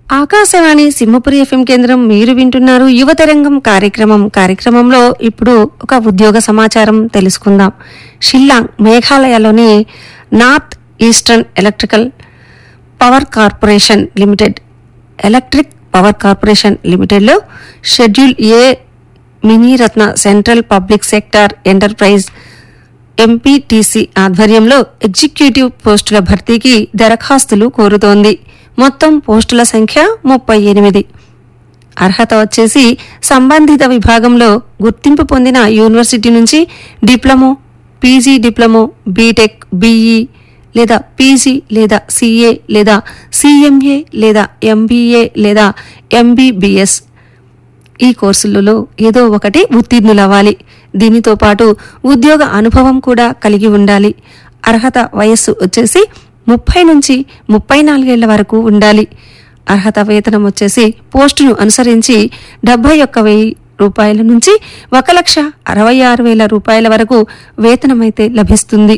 Akashvani Simhapuri FM కేంద్రం మీరు వింటున్నారు యువతరంగం కార్యక్రమం కార్యక్రమంలో ఇప్పుడు ఒక ఉద్యోగ సమాచారం తెలుసుకుందాం షిల్లాంగ్ మేఘాలయలోని North Eastern Electrical Power Corporation Limited Electric Power Corporation లిమిటెడ్లో schedule A Miniratna central public sector enterprise MPTC ఆధ్వర్యంలో ఎగ్జిక్యూటివ్ పోస్టుల భర్తీకి దరఖాస్తులు కోరుతోంది మొత్తం పోస్టుల సంఖ్య ముప్పై ఎనిమిది అర్హత వచ్చేసి సంబంధిత విభాగంలో గుర్తింపు పొందిన యూనివర్సిటీ నుంచి diploma PG diploma BTech BE లేదా పీజీ లేదా సీఏ లేదా సీఎంఏ లేదా ఎంబీఏ లేదా ఎంబీబీఎస్ ఈ కోర్సులలో ఏదో ఒకటి ఉత్తీర్ణులవ్వాలి దీనితో పాటు ఉద్యోగ అనుభవం కూడా కలిగి ఉండాలి అర్హత వయస్సు వచ్చేసి ముప్పై నుంచి ముప్పై నాలుగేళ్ల వరకు ఉండాలి అర్హత వేతనం వచ్చేసి పోస్టును అనుసరించి డెబ్బై ఒక్క వెయ్యి రూపాయల నుంచి ఒక లక్ష అరవై ఆరు వేల రూపాయల వరకు వేతనమైతే లభిస్తుంది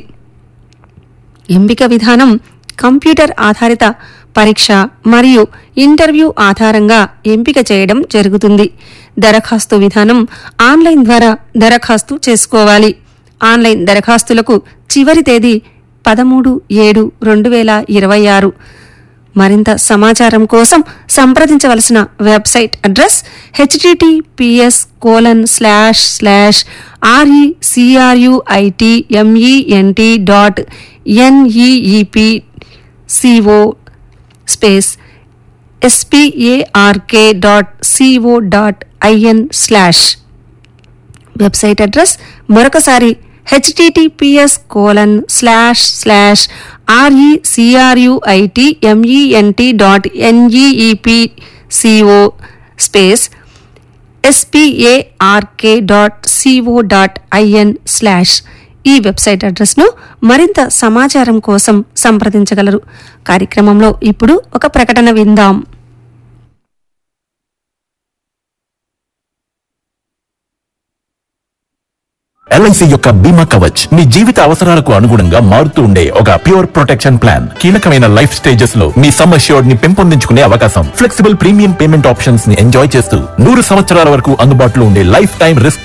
ఎంపిక విధానం కంప్యూటర్ ఆధారిత పరీక్ష మరియు ఇంటర్వ్యూ ఆధారంగా ఎంపిక చేయడం జరుగుతుంది దరఖాస్తు విధానం ఆన్లైన్ ద్వారా దరఖాస్తు చేసుకోవాలి ఆన్లైన్ దరఖాస్తులకు చివరి తేదీ పదమూడు ఏడు రెండు వేల ఇరవై ఆరు మరింత సమాచారం కోసం సంప్రదించవలసిన website address HTTPS colon slash slash RECRUIT MENT dot NEEP CO space SPARK dot CO dot IN slash website address మరొకసారి HTTPS colon slash slash RECRUIT MENT dot NEEP CO space SPARK dot CO dot IN slash ఈ website అడ్రస్ను మరింత సమాచారం కోసం సంప్రదించగలరు కార్యక్రమంలో ఇప్పుడు ఒక ప్రకటన విందాం ఎల్ఐసి యొక్క బీమా కవచ్ మీ జీవిత అవసరాలకు అనుగుణంగా మారుతూ ఉండే ఒక ప్యూర్ ప్రొటెక్షన్ ప్లాన్ కీలకమైన లైఫ్ స్టేజెస్ లో మీ సమ్ అష్యూర్డ్ ని పెంపొందించుకునే అవకాశం ఫ్లెక్సిబుల్ ప్రీమియం పేమెంట్ ఆప్షన్స్ ని ఎంజాయ్ చేస్తూ నూరు సంవత్సరాల వరకు అందుబాటులో ఉండే లైఫ్ టైం రిస్క్